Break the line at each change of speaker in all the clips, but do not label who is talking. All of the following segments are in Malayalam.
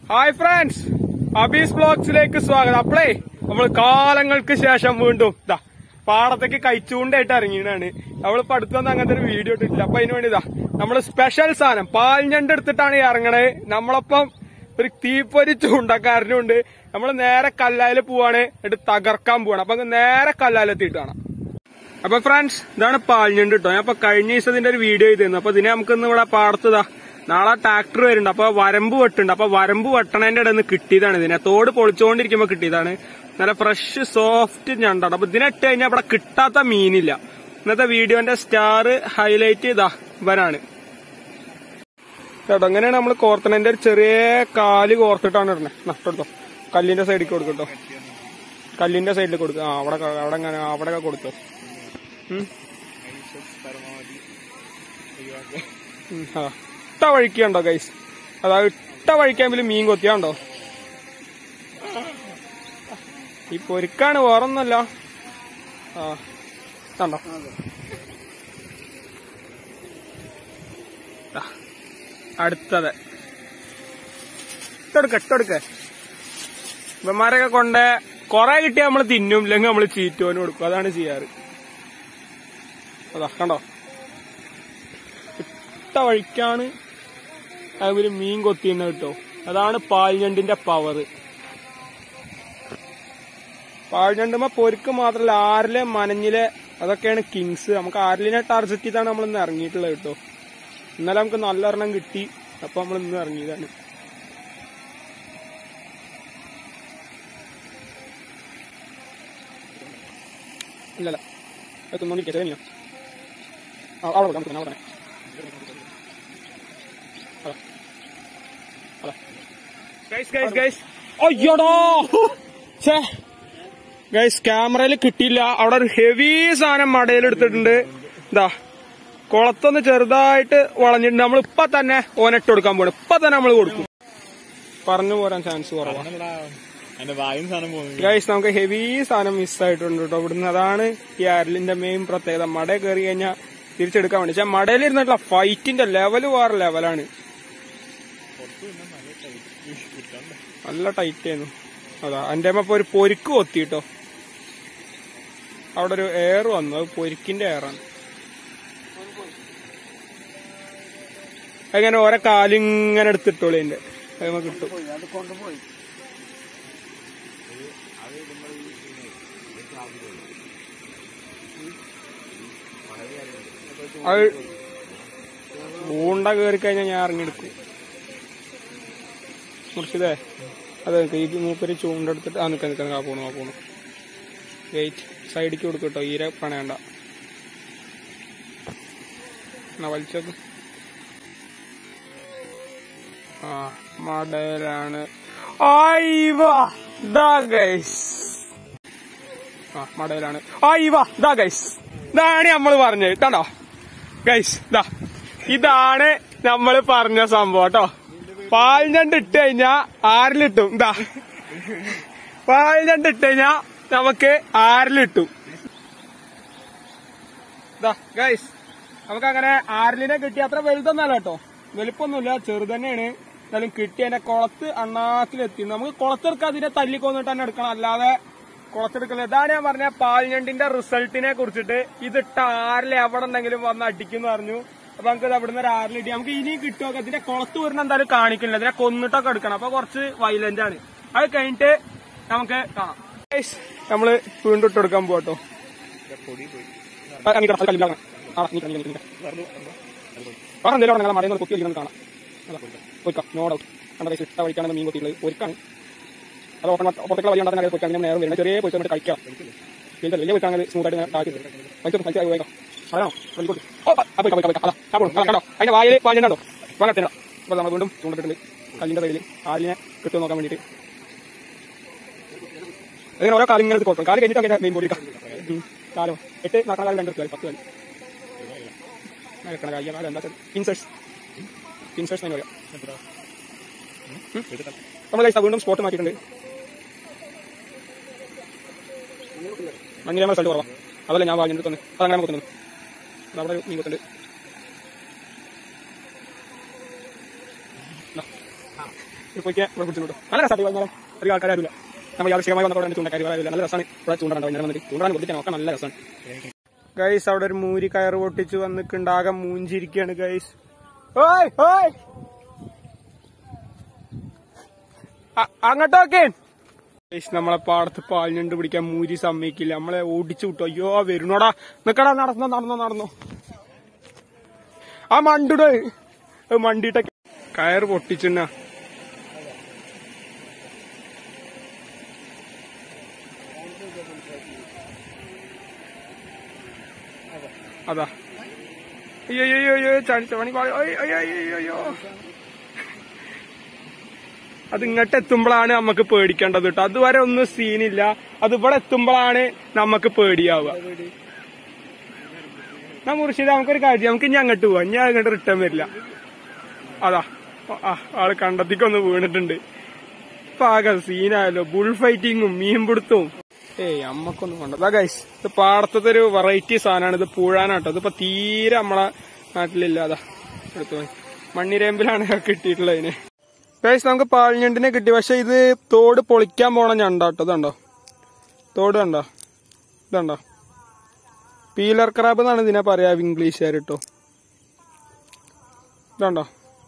ഹായ് ഫ്രണ്ട്സ് അബീസ് ബ്ലോഗ്സിലേക്ക് സ്വാഗതം അപ്പളേ നമ്മൾ കാലങ്ങൾക്ക് ശേഷം വീണ്ടും ഇതാ പാടത്തേക്ക് കഴിച്ചുകൊണ്ടായിട്ട് ഇറങ്ങിയതാണ് നമ്മളിപ്പോ അടുത്തൊന്നും അങ്ങനത്തെ ഒരു വീഡിയോ ഇട്ടിട്ടില്ല അപ്പൊ അതിന് വേണ്ടി ഇതാ നമ്മള് സ്പെഷ്യൽ സാധനം പാൽഞ്ഞണ്ട് എടുത്തിട്ടാണ് ഈ ഇറങ്ങണേ നമ്മളൊപ്പം ഒരു തീപ്പൊരി ചൂണ്ടക്കാരനും ഉണ്ട് നമ്മൾ നേരെ കല്ലായിൽ പോവാണ് എന്നിട്ട് തകർക്കാൻ പോവാണ് അപ്പൊ അങ്ങ് നേരെ കല്ലായിലെത്തിയിട്ട് കാണാം അപ്പൊ ഫ്രണ്ട്സ് ഇതാണ് പാൽഞ്ഞണ്ട് കേട്ടോ ഞാൻ ഇപ്പൊ കഴിഞ്ഞ ദിവസം ഇതിന്റെ ഒരു വീഡിയോ ചെയ്തിരുന്നു അപ്പൊ ഇതിനെ നമുക്ക് ഇന്ന് ഇവിടെ പാടത്തതാ നാളെ ട്രാക്ടർ വരുന്നുണ്ട് അപ്പൊ വരമ്പ് വെട്ടുണ്ട് അപ്പൊ വരമ്പ് വെട്ടണേന്റെ ഇടയിൽ നിന്ന് കിട്ടിയതാണ് ഇതിനെ തോട് പൊളിച്ചുകൊണ്ടിരിക്കുമ്പോ കിട്ടിയതാണ് നല്ല ഫ്രഷ് സോഫ്റ്റ് ഞണ്ടാണ് അപ്പൊ ഇതിനെ ഇട്ട് കഴിഞ്ഞാൽ ഇവിടെ കിട്ടാത്ത മീനില്ല ഇന്നത്തെ വീഡിയോന്റെ സ്റ്റാർ ഹൈലൈറ്റ് ഇതാ ഇവനാണ് കേട്ടോ അങ്ങനെയാണ് നമ്മൾ കോർത്തണേന്റെ ഒരു ചെറിയ കാല് കോർത്തിട്ടാണ് ഇടണേ നട്ടെടുത്തോ കല്ലിന്റെ സൈഡിൽ കൊടുക്കട്ടോ കല്ലിന്റെ സൈഡിൽ കൊടുക്കുക ആ അവിടെ അവിടെ അങ്ങനെ അവിടെ കൊടുത്തോ ഉം. ഉം, ആ. ഇട്ട വഴിക്കുണ്ടോ ഗൈസ് അതാ ഇട്ട വഴിക്കാമ്പിൽ മീൻ കൊത്തിയാണ്ടോ ഈ പൊരിക്കാണ് വേറൊന്നല്ല ആ കണ്ടോ ദാ, അടുത്തത് ഇട്ടെടുക്ക ഇട്ടെടുക്ക ഇവന്മാരൊക്കെ കൊണ്ട് കൊറേ കിട്ടിയാൽ നമ്മൾ തിന്നും ഇല്ലെങ്കിൽ നമ്മൾ ചീറ്റോന് കൊടുക്കും അതാണ് ചെയ്യാറ് അതാ കണ്ടോ ഇട്ട വഴിക്കാണ് അവര് മീൻ കൊത്തിയെന്ന് കേട്ടോ അതാണ് പാൽഞണ്ടിന്റെ പവർ പാൽഞണ്ടുമ്പോ പൊരുക്ക് മാത്രല്ല ആറിലെ മനഞ്ഞിലെ അതൊക്കെയാണ് കിങ്സ് നമുക്ക് ആരിലിനെ ടാർഗറ്റ് ചെയ്താണ് നമ്മൾ ഇന്ന് ഇറങ്ങിയിട്ടുള്ളത് കേട്ടോ ഇന്നലെ നമുക്ക് നല്ല ഒരെണ്ണം കിട്ടി അപ്പൊ നമ്മൾ ഇന്ന് ഇറങ്ങിയതാണ് ഇല്ലല്ല എത്തുന്നോണ്ടിരിക്കട്ടെ തന്നെയാ ആ, അവിടെ കൊടുക്കാം നമുക്ക് അവിടെ അയ്യോടോ ഗൈസ് ക്യാമറയിൽ കിട്ടിയില്ല അവിടെ ഒരു ഹെവി സാധനം മടയിൽ എടുത്തിട്ടുണ്ട് ഇതാ കുളത്തൊന്ന് ചെറുതായിട്ട് വളഞ്ഞിട്ടുണ്ട് നമ്മൾ ഇപ്പൊ തന്നെ ഓനിട്ട് കൊടുക്കാൻ പോകണം ഇപ്പൊ തന്നെ നമ്മൾ കൊടുക്കും പറഞ്ഞു പോരാൻ ചാൻസ് കുറവാണ്
എന്റെ വായും സാധനം പോകുന്നു
ഗൈസ് നമുക്ക് ഹെവി സാധനം മിസ്സായിട്ടുണ്ട് കേട്ടോ ഇവിടുന്ന് അതാണ് ഈ അരലിന്റെ മെയിൻ പ്രത്യേകത മട കയറി കഴിഞ്ഞാൽ തിരിച്ചെടുക്കാൻ വേണ്ടി പക്ഷെ മടയിലിരുന്നിട്ടുള്ള ഫൈറ്റിന്റെ ലെവല് വേറെ ലെവലാണ് നല്ല ടൈറ്റ് ആയിരുന്നു അതാ എന്റെ അമ്മ ഇപ്പൊ ഒരു പൊരിക്ക് കൊത്തി കേട്ടോ അവിടെ ഒരു എയർ വന്നു അത് പൊരിക്കിന്റെ എയറാണ് അങ്ങനെ ഓരോ കാലിങ്ങനെ എടുത്തിട്ടോളി എന്റെ അത് നമുക്ക് കിട്ടും അത് ഊണ്ട കയറി കഴിഞ്ഞാൽ ഞാൻ ഇറങ്ങിയെടുക്കും മുറിച്ചതേ അതെ ഈ മൂപ്പര് ചൂണ്ടെടുത്തിട്ട് ആ നിൽക്കാൻ നിൽക്കാൻ ആ പോണു ആ പോണു വെയിറ്റ് സൈഡിക്ക് കൊടുക്കും കേട്ടോ ഈര പണയണ്ട എന്നാ വലിച്ചേക്ക് ആ മടയിലാണ് ഗൈസ് ആ മടയിലാണ് ആയിവാ ദാ ഗൈസ് ഇതാണ് നമ്മൾ പറഞ്ഞത് കണ്ടോ ഗൈസ് ദാ ഇതാണ് നമ്മൾ പറഞ്ഞ സംഭവം കേട്ടോ പാൽഞ്ഞണ്ട് ഇട്ട് കഴിഞ്ഞാ ആരിലിട്ടും ഇതാ പാൽഞ്ഞണ്ട് ഇട്ട് കഴിഞ്ഞാ നമുക്ക് ആരിലിട്ടും ഇതാ ഗൈസ് നമുക്ക് അങ്ങനെ ആരിലിനെ കിട്ടി അത്ര വലുതൊന്നല്ല കേട്ടോ വലുപ്പൊന്നുമില്ല ചെറുതന്നെയാണ് എന്നാലും കിട്ടി എന്റെ കുളത്ത് അണ്ണാക്കിലെത്തി നമുക്ക് കുളത്തെടുക്കാൻ അതിനെ തല്ലിക്കൊന്നിട്ട് തന്നെ എടുക്കണം അല്ലാതെ കുളത്തെടുക്കല് ഇതാണ് ഞാൻ പറഞ്ഞ പാൽഞ്ഞണ്ടിന്റെ റിസൾട്ടിനെ കുറിച്ചിട്ട് ഇതിട്ട ആരിൽ എവിടെ ഉണ്ടെങ്കിലും വന്ന് അടിക്കുന്നു പറഞ്ഞു അപ്പൊ നമുക്ക് ഇത് അവിടുന്ന് ഒരു ആരിലിട്ടി നമുക്ക് ഇനിയും കിട്ടുമൊക്കെ ഇതിന്റെ കുളത്ത് വരുന്ന എന്തായാലും കാണിക്കില്ല ഇതിനെ കൊന്നിട്ടൊക്കെ എടുക്കണം അപ്പൊ കുറച്ച് വയലന്റ് ആണ് അത് കഴിഞ്ഞിട്ട് നമുക്ക് കാണാം Guys, നമ്മള് വീണ്ടും ഇട്ട് കൊടുക്കാൻ പോട്ടോ വേറെ എന്തെങ്കിലും അവിടെ മടയിൽ കൊത്തി വയ്ക്കുന്നത് കാണാം പൊരിക്കാം നോ ഡൗട്ട് കണ്ട പൈസ ഇട്ട വഴിക്കാണ് മീൻ കൊത്തിയുള്ളത് പൊരിക്കാണ് അത് ഓപ്പൺ പുറത്തേക്കുള്ള വഴി ഉണ്ടാകുന്ന പൊരിക്കാൻ ഞാൻ നേരം വരുന്നത് ചെറിയ പൊരിച്ച് നമുക്ക് കഴിക്കാം പിന്നെ വലിയ പൊരിക്കാണെങ്കിൽ സ്മൂത്ത് ആയിട്ട് കാക്കി പൈസ പൈസ ഉപയോഗിക്കാം അറിയാമോ വലിക്കോട്ട് ഓ അപ്പോൾ പോയിക്കാം പോയിക്കാം അതാ അപ്പോൾ കണ്ടോ അതിന്റെ വായിൽ വാഞ്ഞുണ്ടോ വാങ്ങത്തില്ല അപ്പോൾ നമ്മൾ വീണ്ടും ചൂണ്ടിട്ടുണ്ട് കല്ലിന്റെ സൈഡിൽ ആലിനെ കിട്ടുമോ നോക്കാൻ വേണ്ടിയിട്ട് അങ്ങനെ ഓരോ കാലിങ്ങനെ എടുത്ത് കൊടുക്കും കാല് കഴിഞ്ഞിട്ട് മെയിൻ പൊടിക്കാം കാലോ എട്ട് നടക്കണ കാലം രണ്ട് കാലം പത്ത് കാലം നടക്കണ കാര്യം കാലം എന്താ ഇൻസേഴ്സ് ഇൻസേഴ്സ് എന്ന് പറയാം നമ്മൾ കഴിച്ചാൽ വീണ്ടും സ്പോട്ട് മാറ്റിയിട്ടുണ്ട് മഞ്ഞ റിസൾട്ട് കുറവാ അതല്ല ഞാൻ വാങ്ങിയിട്ട് തന്നെ അതങ്ങനെ കുത്തുന്നത് അവിടെ ഒരു മീൻ കുത്തുണ്ട് ഇപ്പോഴേക്ക് ഇവിടെ പിടിച്ചു കിട്ടും നല്ല രസമായിട്ട് വൈകുന്നേരം ഒരു ആൾക്കാരില്ല നമ്മൾ യാദൃശികമായി വന്നപ്പോൾ തന്നെ ചൂണ്ടക്കാരി വരാറില്ല നല്ല രസമാണ് ഇവിടെ ചൂണ്ടാണ്ട് വൈകുന്നേരം വന്നിട്ട് ചൂണ്ടാൻ കൊടുത്തിട്ട് ഒക്കെ നല്ല രസമാണ് ഗൈസ് അവിടെ ഒരു മൂരി കയറ് പൊട്ടിച്ച് വന്നിട്ടുണ്ടാകെ മൂഞ്ചിരിക്കുകയാണ് ഗൈസ് ഓയ് ഓയ് അ- അങ്ങോട്ടോക്കെ ഗൈസ് നമ്മളെ പാടത്ത് പാലിഞ്ഞുണ്ട് പിടിക്കാൻ മൂരി സമ്മതിക്കില്ല നമ്മളെ ഓടിച്ചു വിട്ടു അയ്യോ വരുന്നോടാ നിക്കടാ നടന്നോ നടന്നോ നടന്നോ ആ മണ്ടിടോ മണ്ടിട്ട കയറ് പൊട്ടിച്ചെന്നാ അതാ അയ്യോ അയ്യോ അയ്യോ ചാണിച്ച പണി പാളി. അയ്യോ അയ്യോ അയ്യോ അയ്യോ അത് ഇങ്ങോട്ട് എത്തുമ്പോഴാണ് നമുക്ക് പേടിക്കേണ്ടത് കേട്ടോ അതുവരെ ഒന്നും സീനില്ല അത് ഇവിടെ എത്തുമ്പോഴാണ് നമുക്ക് പേടിയാവുക എന്നാ മുറിശീല നമുക്കൊരു കാര്യം നമുക്ക് ഇനി അങ്ങോട്ട് പോവാം ഞാൻ അങ്ങോട്ട് റിട്ടേൺ വരില്ല അതാ ആ ആള് കണ്ടത്തിക്കൊന്ന് വീണിട്ടുണ്ട് ഇപ്പൊ ആകെ സീനായല്ലോ ബുൾ ഫൈറ്റിങ്ങും മീൻപിടുത്തവും ഏയ് അമ്മക്കൊന്നും വേണ്ട അതാ ഗൈസ് ഇത് പാടത്തത്തെ ഒരു വെറൈറ്റി സാധനമാണ് ഇത് പൂഴാനാട്ടോ ഇതിപ്പോ തീരെ നമ്മളെ നാട്ടിലില്ല അതാ എടുത്തു പോയി മണ്ണിരേമ്പിലാണ് കിട്ടിയിട്ടുള്ളത് ഇതിന് ഗൈസ് നമുക്ക് പാൽഞ്ഞണ്ടിനെ കിട്ടി പക്ഷെ ഇത് തോട് പൊളിക്കാൻ പോണ ഞണ്ടാട്ടോ ഇതുണ്ടോ തോട് കണ്ടോ ഇതുണ്ടോ പീലർ ക്രാബ് എന്നാണ് ഇതിനെ പറയാ ഇംഗ്ലീഷുകാർ കേട്ടോ ഇതുണ്ടോ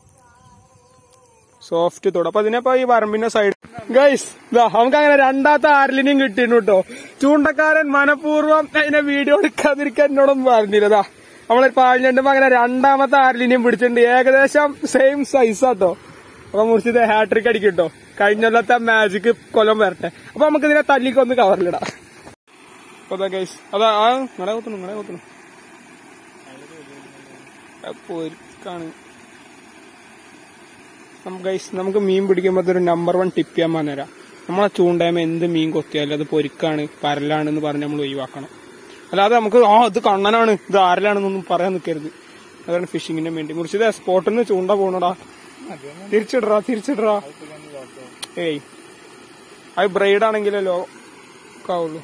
സോഫ്റ്റ് തോട് അപ്പൊ ഇതിനെപ്പോ ഈ വരമ്പിന്റെ സൈഡ് ഗൈസ് ഇതാ നമുക്ക് അങ്ങനെ രണ്ടാമത്തെ ആരലിനെയും കിട്ടിയിരുന്നു കേട്ടോ ചൂണ്ടക്കാരൻ മനഃപൂർവ്വം അതിനെ വീഡിയോ എടുക്കാതിരിക്കാൻ എന്നോടൊന്നും പറഞ്ഞില്ല ഇതാ നമ്മളെ പാലിഞ്ഞണ്ടുമ്പോ അങ്ങനെ രണ്ടാമത്തെ ആരലിനെയും പിടിച്ചിട്ടുണ്ട് ഏകദേശം സെയിം സൈസാട്ടോ അപ്പൊ മുറിച്ചത് ഹാട്രിക് അടിക്കും കേട്ടോ കഴിഞ്ഞൊല്ലത്തെ മാജിക് കൊല്ലം വരട്ടെ അപ്പൊ നമുക്ക് ഇതിനെ തല്ലിക്കൊന്ന് കവറിലിടാ അപ്പൊ അതാ ഗൈസ് അതാ ആ നിങ്ങളെ കുത്തുന്നു നിങ്ങളെ കുത്തുന്നു പൊരിക്കാണ് ഗൈസ് നമുക്ക് മീൻ പിടിക്കുമ്പോൾ ഒരു നമ്പർ വൺ ടിപ്പ് ചെയ്യാൻ പറഞ്ഞുതരാം നമ്മളെ ചൂണ്ടയുമ്പോൾ എന്ത് മീൻ കൊത്തിയാലും അത് പൊരിക്കാണ് പരലാണ് എന്ന് പറഞ്ഞ് നമ്മൾ ഒഴിവാക്കണം അല്ലാതെ നമുക്ക് ആ ഇത് കണ്ണനാണ് ഇത് ആരലാണെന്നൊന്നും പറയാൻ നിൽക്കരുത് അതാണ് ഫിഷിങ്ങിന് വേണ്ടി മുറിച്ചത് സ്പോട്ടിൽ നിന്ന് ചൂണ്ട പോണടാ തിരിച്ചിടറാ തിരിച്ചിടറാ ഏയ് അത് ബ്രൈഡ് ആണെങ്കിലല്ലോ ആവുള്ളൂ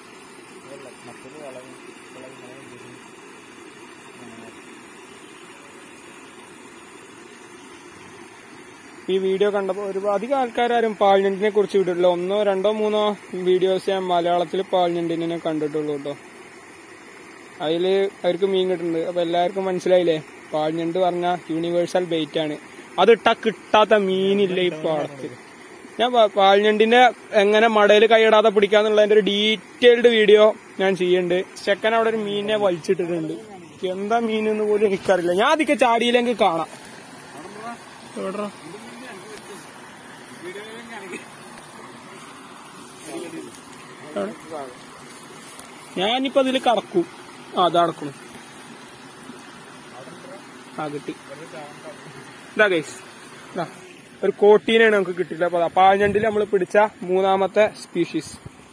ഈ വീഡിയോ കണ്ടപ്പോൾ ഒരു അധികം ആൾക്കാരും പാൽഞ്ഞണ്ടിനെ കുറിച്ച് വിട്ടിട്ടില്ല ഒന്നോ രണ്ടോ മൂന്നോ വീഡിയോസ് ഞാൻ മലയാളത്തിൽ പാൽഞ്ഞണ്ടിനെ കണ്ടിട്ടുള്ളൂ കേട്ടോ അതില് അവർക്ക് മീൻ കിട്ടുന്നുണ്ട് അപ്പൊ എല്ലാവർക്കും മനസ്സിലായില്ലേ പാൽഞ്ഞണ്ട് പറഞ്ഞ യൂണിവേഴ്സൽ ബെയ്റ്റ് ആണ് അതിട്ടാ കിട്ടാത്ത മീനില്ല ഈ പാടത്ത് ഞാൻ പാ- പാൽഞ്ഞണ്ടിന്റെ എങ്ങനെ മടയിൽ കൈയിടാതെ പിടിക്കാന്നുള്ളതിന്റെ ഒരു ഡീറ്റെയിൽഡ് വീഡിയോ ഞാൻ ചെയ്യുന്നുണ്ട് ചെക്കൻ അവിടെ ഒരു മീനിനെ വലിച്ചിട്ടിട്ടുണ്ട് എന്താ മീൻ എന്ന് പോലും എനിക്കറിയില്ല ഞാൻ അതൊക്കെ ചാടിയില്ലെങ്കിൽ കാണാം എവിടെടാ? എവിടെ? ഞാനിപ്പോ അതില് കറക്കും ആ അത് അടക്കണം ആ കിട്ടി ഇതാ ഗൈസ് ഇതാ ഒരു കോട്ടീനാണ് നമുക്ക് കിട്ടില്ല അപ്പൊ പാഞ്ഞണ്ടിൽ നമ്മൾ പിടിച്ച മൂന്നാമത്തെ സ്പീഷീസ്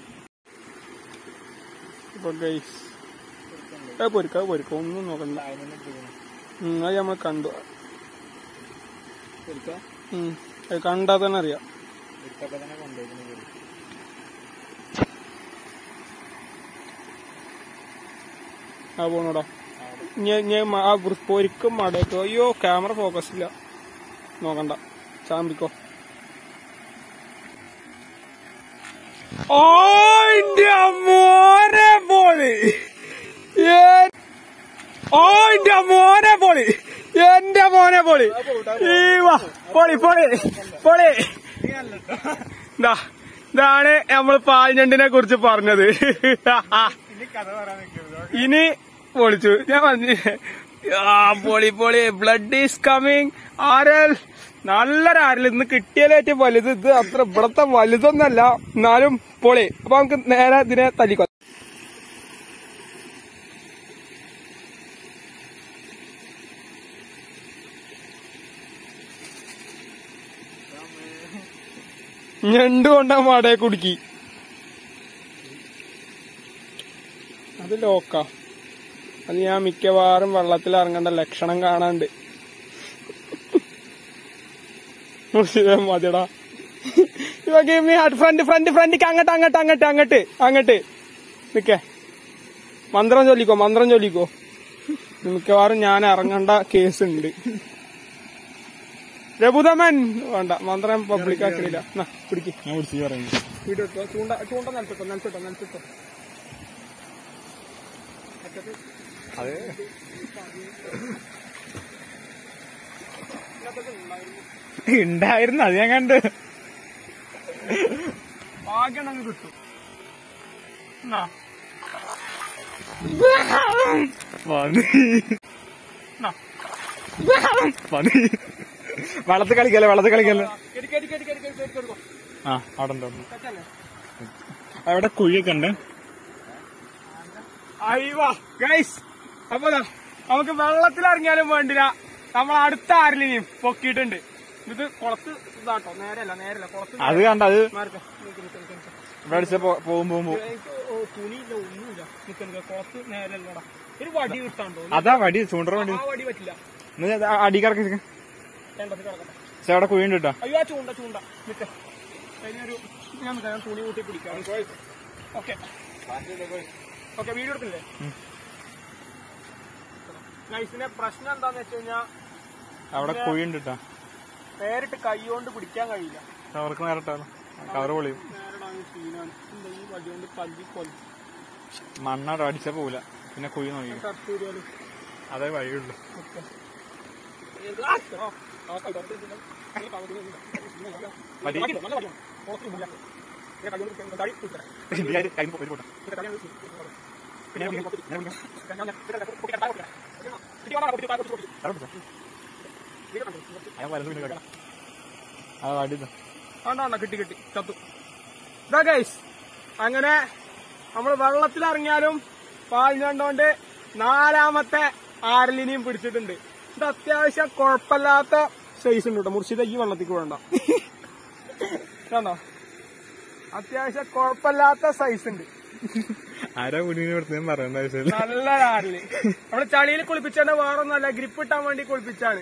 ഇപ്പൊ ഗൈസ് അത് പൊരിക്ക അത് പൊരിക്ക ഒന്നും നോക്കണ്ട ഉം, അത് നമ്മൾ കണ്ടു ഉം, അത് കണ്ടാ തന്നെ അറിയാം ആ പോണോടാ ഞാൻ ഞാൻ ആ വൃ- പൊരിക്കും മടക്കോ അയ്യോ ക്യാമറ ഫോക്കസ് ഇല്ല നോക്കണ്ട ചാമ്പിക്കോ ഓ ഇന്റെ മോനെ പോളി ഏ- ഓ ഇന്റെ മോനെ പൊളി എന്റെ മോനെ പൊളി ഈ വാ പൊളി പൊളി പൊളി ദാ, ഇതാണ് നമ്മൾ പാൽഞ്ഞണ്ടിനെ കുറിച്ച് പറഞ്ഞത് ഇനി പൊളിച്ചു ഞാൻ പറഞ്ഞു ആ പൊളി പൊളി ബ്ലഡ് ഈസ് കമ്മിങ് ആരൽ നല്ലൊരു ആരൽ ഇന്ന് കിട്ടിയാലേറ്റവും വലുത് ഇത് അത്ര ഇവിടത്തെ വലുതൊന്നല്ല എന്നാലും പൊളി അപ്പൊ നമുക്ക് നേരെ ഇതിനെ തല്ലിക്കൊ ഞണ്ട് കൊണ്ടാ മാടയെ കുടുക്കി അത് ലോക്കാ അത് ഞാൻ മിക്കവാറും വെള്ളത്തിൽ ഇറങ്ങേണ്ട ലക്ഷണം കാണാണ്ട് മുർഷിദേ, മതിയെടാ ഫ്രണ്ട് ഫ്രണ്ട് ഫ്രണ്ടിക്ക് അങ്ങോട്ട് അങ്ങോട്ട് അങ്ങോട്ട് അങ്ങോട്ട് അങ്ങോട്ട് നിക്കേ മന്ത്രം ചൊല്ലിക്കോ മന്ത്രം ചൊല്ലിക്കോ മിക്കവാറും ഞാൻ ഇറങ്ങേണ്ട കേസ് ഉണ്ട് രഘുതമൻ വേണ്ട മന്ത്രം പബ്ലിക് ആക്കണില്ല എന്നാ പിടിക്ക്
ഞാൻ വിളിച്ചു പറയുന്നു
വീഡിയോ എടുത്തോ ചൂണ്ട ചൂണ്ട നിലത്തിട്ടോ നിലത്തിട്ടോ നിലത്തിട്ടോ
അതെ ഉണ്ടായിരുന്നു അത് ഞാൻ കണ്ട്
ഭാഗ്യം അങ്ങ് കിട്ടും എന്നാ
പന്നി
എന്നാ
പന്നി വെള്ളത്തിൽ കളിക്കല്ലേ വെള്ളത്തിൽ കളിക്കല്ലേ
കെടി കെടി കെടി കെടി കെടി കെടി കെടി
ആ അവിടെ ഉണ്ട് അവിടെ ഉണ്ട്.
കെട്ടല്ലേ
അവിടെ കുഴിയൊക്കെ ഉണ്ട്
അയ്യോ ഗൈസ് അപ്പൊ ദാ, നമുക്ക് വെള്ളത്തിൽ ഇറങ്ങിയാലും വേണ്ടില്ല നമ്മൾ അടുത്ത ആരിലിനെയും പൊക്കിയിട്ടുണ്ട് ഇത് കുളത്ത് ഇതാട്ടോ നേരല്ല നേരല്ല കുളത്ത്
അത് കണ്ട അത്
മാർക്ക് നിക്ക് നിക്ക് നിക്ക് നിക്ക്.
മേടിച്ച പോകും പോകുമ്പോ
എനിക്ക് ഓ, തുണിയില്ല ഒന്നുമില്ല നിക്ക് നിക്ക് കുളത്ത് നേരല്ലടാ ഒരു വടി കിട്ടാണ്ടോ
അതാ വടി ചൂണ്ടറ വടി
ആ വടി പറ്റില്ല
അടിക്കിറക്കി
വേണ്ടത് കിടക്കട്ടെ
പക്ഷെ അവിടെ കുഴിയുണ്ട് കേട്ടോ
അയ്യോ ആ ചൂണ്ട ചൂണ്ട നിക്ക് കഴിഞ്ഞൊരു ഞാൻ നിക്കാം, ഞാൻ തുണി കൂട്ടി പിടിക്കാം ഓക്കെ ഓക്കെ വീഡിയോ എടുത്തില്ലേ നൈസിന്റെ പ്രശ്നം എന്താന്ന് വെച്ച് കഴിഞ്ഞാ
അവിടെ കുഴിയുണ്ട് കേട്ടോ
നേരിട്ട് കൈ കൊണ്ട് പിടിക്കാൻ കഴിയില്ല
അവർക്ക് നേരിട്ടാലോ കവർ പൊളിയും
നേരിടാൻ സീനാണ് എന്താ ഈ വടി കൊണ്ട് കല്ലി കൊല്ലി
മണ്ണാട് അടിച്ചാ പോവില്ല പിന്നെ കുഴി നോക്കി
കറക്റ്റ് ചെയ്താലും
അതേ വഴിയുള്ളൂ
ഓക്കെ ആ, ആ, കൈ തൊട്ട് ഇതിന്റെ- ഈ കവറിൽ നിന്ന്
വടി.
വടി, നല്ല വടിയാണ്. കുളത്തിലില്ല. ഇങ്ങനെ കൈ കൊണ്ട് പിടിക്കാൻ- തടി പിടിച്ചേരാം.
കൈ പോയി പോട്ടെ
ഇങ്ങനെ തടി കൊണ്ട് പിടിച്ചേരാം.
പിന്നെ ഞാൻ പിടിക്കാം. ഞാൻ പിടിക്കാം.
ഞാൻ- ഞാൻ- ഞാൻ- പൊട്ടിക്കാൻ, താഴെ പൊട്ടിക്കാൻ. പിടിക്കാൻ വേണ്ട, പൊട്ടിച്ച് താഴെ പൊട്ടിച്ച് പൊട്ടിച്ച്.
അവിടെ പിടിച്ചോ.
വീഡിയോ കണ്ടോ?
അയാൾ വലത് പിന്നെ കേൾക്കാം ആ വടി ഇതാ.
വേണ്ട വേണ്ട കിട്ടി കിട്ടി ചത്തു ഇതാ ഗൈസ് അങ്ങനെ നമ്മൾ വെള്ളത്തിലിറങ്ങിയാലും പാഞ്ഞുകൊണ്ട് നാലാമത്തെ ആരലിനെയും പിടിച്ചിട്ടുണ്ട് ഇത് അത്യാവശ്യം കുഴപ്പമില്ലാത്ത സൈസ് ഉണ്ട് കേട്ടോ മുർഷിദ ഈ വെള്ളത്തിക്ക് വേണ്ട കണ്ടോ അത്യാവശ്യം കുഴപ്പമില്ലാത്ത സൈസ് ഉണ്ട്
ആരാ കുഞ്ഞിനെ കൊടുത്ത് ഞാൻ പറയേണ്ട ആവശ്യമില്ല
നല്ല ആരല് നമ്മള് ചളിയിൽ കുളിപ്പിച്ചാണ് വേറെ ഒന്നല്ല ഗ്രിപ്പ് ഇട്ടാൻ വേണ്ടി കുളിപ്പിച്ചാണ്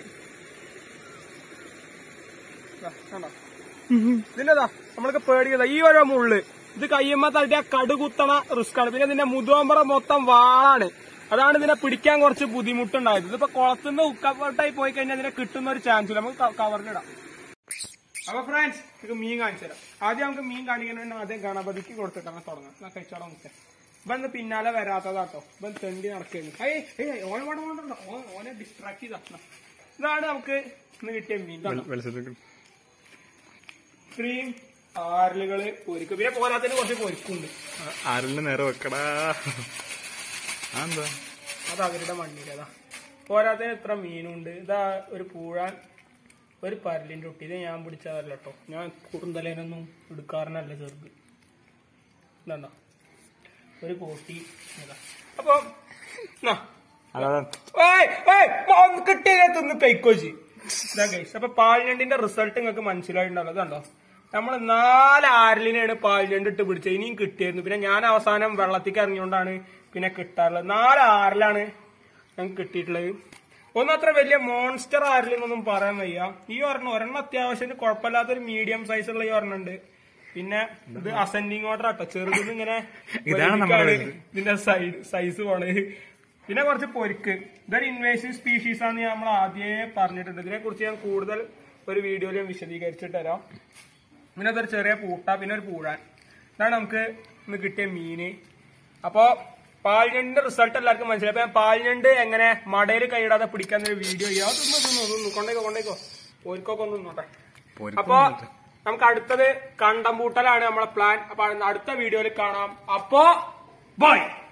ദാ, കണ്ടോ ഇതിന്റെതാ നമ്മൾക്ക് പേടിക്കതാ ഈ ഓരോ മുള്ള് ഇത് കയ്യമ്മ തട്ടിയ കടുകുത്തണ റിസ്ക് ആണ് പിന്നെ ഇതിന്റെ മുതുവമ്പറ മൊത്തം വാളാണ് അതാണ് ഇതിനെ പിടിക്കാൻ കുറച്ച് ബുദ്ധിമുട്ടുണ്ടായത് ഇതിപ്പോ കുളത്തുനിന്ന് ഉക്കപ്പോട്ടായി പോയി കഴിഞ്ഞാൽ ഇതിനെ കിട്ടുന്ന ഒരു ചാൻസ് ഇല്ല നമുക്ക് കവറിലിടാം അപ്പൊ ഫ്രണ്ട്സ് നമുക്ക് മീൻ കാണിച്ചു തരാം ആദ്യം നമുക്ക് മീൻ കാണിക്കുന്നതിന് ആദ്യം ഗണപതിക്ക് കൊടുത്തിട്ട് അങ്ങനെ തുടങ്ങാം എന്നാ കഴിച്ചോളാം നമുക്ക് ഇവന്ന് പിന്നാലെ വരാത്തതാട്ടോ ഇവൻ തെണ്ടി നടക്കുന്നു ഏയ് ഏയ് ഓനെ വേണം വേണ്ടോ ഓനെ ഡിസ്ട്രാക്ട് ചെയ്താ ഇതാണ് നമുക്ക് ഇന്ന് കിട്ടിയ മീൻ കണ്ടോ?
വെളിച്ചത്തിൽ
ഇത്രയും ആരലുകള് പൊരിക്കും പിന്നെ പോരാത്തതിന് കുറച്ച് പൊരിക്കുണ്ട്
ആരെല്ലാം നേരെ വെക്കടാ ആ എന്താ
അത് അവരുടെ മണ്ണിലതാ പോരാത്തതിന് ഇത്ര മീനുണ്ട് ഇതാ ഒരു പൂഴാൻ ഒരു പരലിന്റെ ഒട്ടി ഇത് ഞാൻ പിടിച്ചതല്ല കേട്ടോ ഞാൻ കുറുന്തലേനൊന്നും എടുക്കാറിനല്ല ചെറുത് ഇതാ ഒരു കോട്ടി ഇതാ അപ്പൊ നാ.
അതാ
ഏയ്, ഏയ്, ഒന്ന് കിട്ടിയ തിന്ന് കൈക്കോച്ചി ഇതാ ഗൈസ് അപ്പൊ പാൽഞണ്ടിന്റെ റിസൾട്ട് നിങ്ങൾക്ക് മനസ്സിലായിട്ടുണ്ടല്ലോ കണ്ടോ നമ്മൾ നാല് ആരലിനെയാണ് പാൽഞണ്ട് ഇട്ട് പിടിച്ചത് ഇനിയും കിട്ടിയായിരുന്നു പിന്നെ ഞാൻ അവസാനം വെള്ളത്തേക്ക് ഇറങ്ങിയോണ്ടാണ് പിന്നെ കിട്ടാറുള്ളത് നാല് ആറിലാണ് ഞങ്ങൾക്ക് കിട്ടിയിട്ടുള്ളത് ഒന്നും അത്ര വലിയ മോൺസ്റ്റർ ആരിലെന്നൊന്നും പറയാൻ വയ്യ ഈ ഒരെണ്ണം ഒരെണ്ണം അത്യാവശ്യത്തിന് കുഴപ്പമില്ലാത്തൊരു മീഡിയം സൈസ് ഉള്ള ഈ ഒരെണ്ണം ഉണ്ട് പിന്നെ ഇത് അസെൻഡിങ് ഓർഡർ ആട്ടോ ചെറുതിന് ഇങ്ങനെ
ഇതാണ് നമ്മുടെ
വലിക്കാണ് ഇതിന്റെ സൈഡ് സൈസ് പോണത് പിന്നെ കുറച്ച് പൊരിക്ക് ഇതൊരു ഇൻവേസീവ് സ്പീഷീസ് ആണെന്ന് നമ്മൾ ആദ്യമേ പറഞ്ഞിട്ടുണ്ട് ഇതിനെ കുറിച്ച് ഞാൻ കൂടുതൽ ഒരു വീഡിയോയിൽ ഞാൻ വിശദീകരിച്ചിട്ട് തരാം പിന്നെ അതൊരു ചെറിയ പൂട്ട പിന്നെ ഒരു പൂഴാൻ ഇതാണ് നമുക്ക് ഇന്ന് കിട്ടിയ മീന് അപ്പോ പാൽഞണ്ടിന്റെ റിസൾട്ട് എല്ലാവർക്കും മനസ്സിലായി അപ്പൊ ഞാൻ പാൽഞണ്ട് എങ്ങനെ മടയിൽ കൈയിടാതെ പിടിക്കാൻ ഒരു വീഡിയോ ചെയ്യാം അതൊന്നും തിന്നു തിന്നു കൊണ്ടേക്കോ കൊണ്ടേക്കോ ഓർക്കൊക്കെ ഒന്ന് നോട്ടെ അപ്പൊ നമുക്ക് അടുത്തത് കണ്ടംപൂട്ടലാണ് നമ്മളെ പ്ലാൻ അപ്പൊ അടുത്ത വീഡിയോയിൽ കാണാം അപ്പോ ബൈ